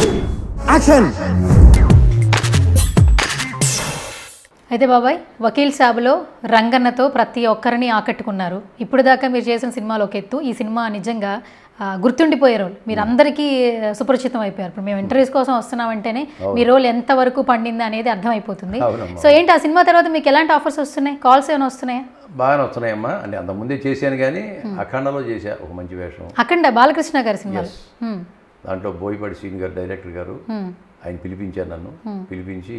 Action అయితే బాబాయ్ వకీల్ సాబ్లో రంగన్నతో ప్రతి ఒక్కరిని ఆకట్టుకున్నారు ఇప్పుడు దాకా మీరు చేసిన సినిమాలు ఒక ఎత్తు ఈ సినిమా నిజంగా ఆ, గుర్తుండిపోయే రోల్ మీరు అందరికీ సుపరిచితం అయిపోయారు ఇప్పుడు మేము ఇంటర్వ్యూస్ కోసం వస్తున్నామంటేనే మీ రోల్ ఎంత వరకు పండింది అనేది అర్థమైపోతుంది అవునమ్మా. సో ఏంటి ఆ సినిమా తర్వాత మీకు ఎలాంటి ఆఫర్స్ వస్తున్నాయి కాల్స్ ఏమైనా వస్తున్నాయా బాగానే వస్తున్నాయమ్మా అంటే అంతకుముందే చేశాను కానీ అఖండలో చేశా ఒక మంచి వేషం అఖండ బాలకృష్ణ గారి సినిమాలు హ్మ్. దాంట్లో బోయపాటి శ్రీని గారు డైరెక్టర్ గారు హ్మ్. ఆయన పిలిపించారు నన్ను పిలిపించి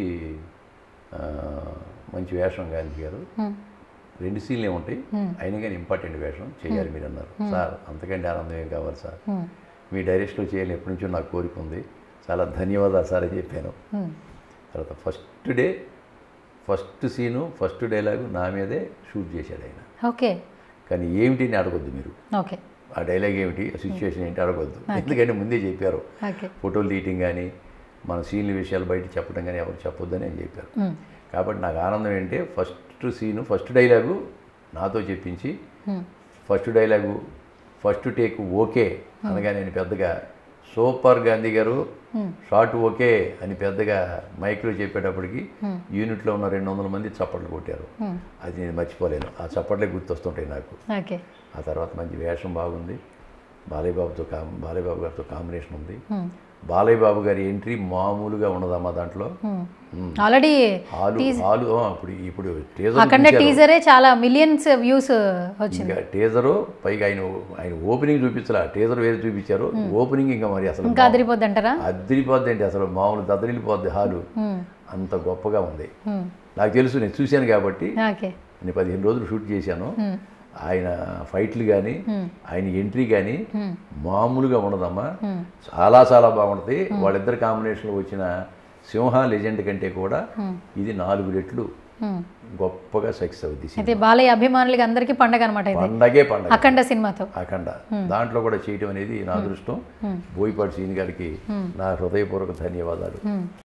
ఆ, మంచి వేషం గాంధీ గారు హ్మ్. రెండు సీన్లే ఉంటాయి అయినా కానీ ఇంపార్టెంట్ వేషం చేయాలి మీరు అన్నారు సార్ అంతకంటే ఆనందం ఏం కావాలి సార్ హ్మ్. మీ డైరెక్ట్లో చేయాలి ఎప్పటి నుంచో నాకు కోరిక ఉంది చాలా ధన్యవాదాలు సార్ అని చెప్పాను హ్మ్. తర్వాత first day first scene first dialogue నా మీదే షూట్ చేశాడు ఆయన ఓకే కానీ ఏమిటి అని అడగొద్దు మీరు ఓకే ఆ డైలాగ్ ఏమిటి ఆ సిచ్యువేషన్ ఏంటి అడగొద్దు ఎందుకంటే ముందే చెప్పారు ఓకే ఫోటోలు తీయటం కానీ మన సీన్ల విషయాలు బయట చెప్పడం కానీ ఎవరు చెప్పొద్దని అని చెప్పారు హ్మ్. కాబట్టి నాకు ఆనందం ఏంటంటే ఫస్ట్ సీను ఫస్ట్ డైలాగు నాతో చెప్పించి హ్మ్. First dialogue first take okay అనగా నేను పెద్దగా సూపర్ గాంధీ గారు షార్ట్ ఓకే అని పెద్దగా మైక్లో చెప్పేటప్పటికి యూనిట్లో ఉన్న రెండు వందల మంది చప్పట్లు కొట్టారు అది నేను మర్చిపోలేను ఆ చప్పట్లే గుర్తొస్తుంటాయి నాకు ఓకే ఆ తర్వాత మంచి వేషం బాగుంది బాలయ్య బాబుతో కా బాలయ్య బాబు గారితో కాంబినేషన్ ఉంది హ్మ్. బాలయ్య బాబు గారి ఎంట్రీ మామూలుగా ఉండదమ్మా దాంట్లో ఆల్రెడీ హాలు హాలు ఆ, ఇప్పుడు ఇప్పుడు టీజర్ అఖండ టీజరే చాలా మిలియన్స్ వ్యూస్ వచ్చింది ఇంకా టీజరు పైగా ఆయన ఆయన ఓపెనింగ్ చూపించలా టీజర్ వేరే చూపించారు ఓపెనింగ్ ఇంకా మరి అసలు ఇంకా అదిరిపోద్ది అంటారా అద్దరిపోద్ది ఏంటి అసలు మామూలు దద్దరిల్లిపోద్ది హాలు హ్మ్. అంత గొప్పగా ఉంది హ్మ్. నాకు తెలుసు నేను చూశాను కాబట్టి ఓకే నేను పదిహేను రోజులు షూట్ చేశాను ఆయన ఫైట్లు కానీ ఆయన ఎంట్రీ కానీ మామూలుగా ఉండదమ్మా చాలా చాలా బాగుంటుంది వాళ్ళిద్దరు కాంబినేషన్లో వచ్చిన సింహ లెజెండ్ కంటే కూడా ఇది నాలుగు రెట్లు హ్మ్. గొప్పగా సక్సెస్ అవుద్ది సినిమా. అయితే బాలయ్య అభిమానులకి అందరికీ పండగ అనమాట ఇది పండగే పండగ అఖండ సినిమాతో అఖండ దాంట్లో కూడా చేయటం అనేది నా అదృష్టం బోయపాటి సీని గారికి నా హృదయపూర్వక ధన్యవాదాలు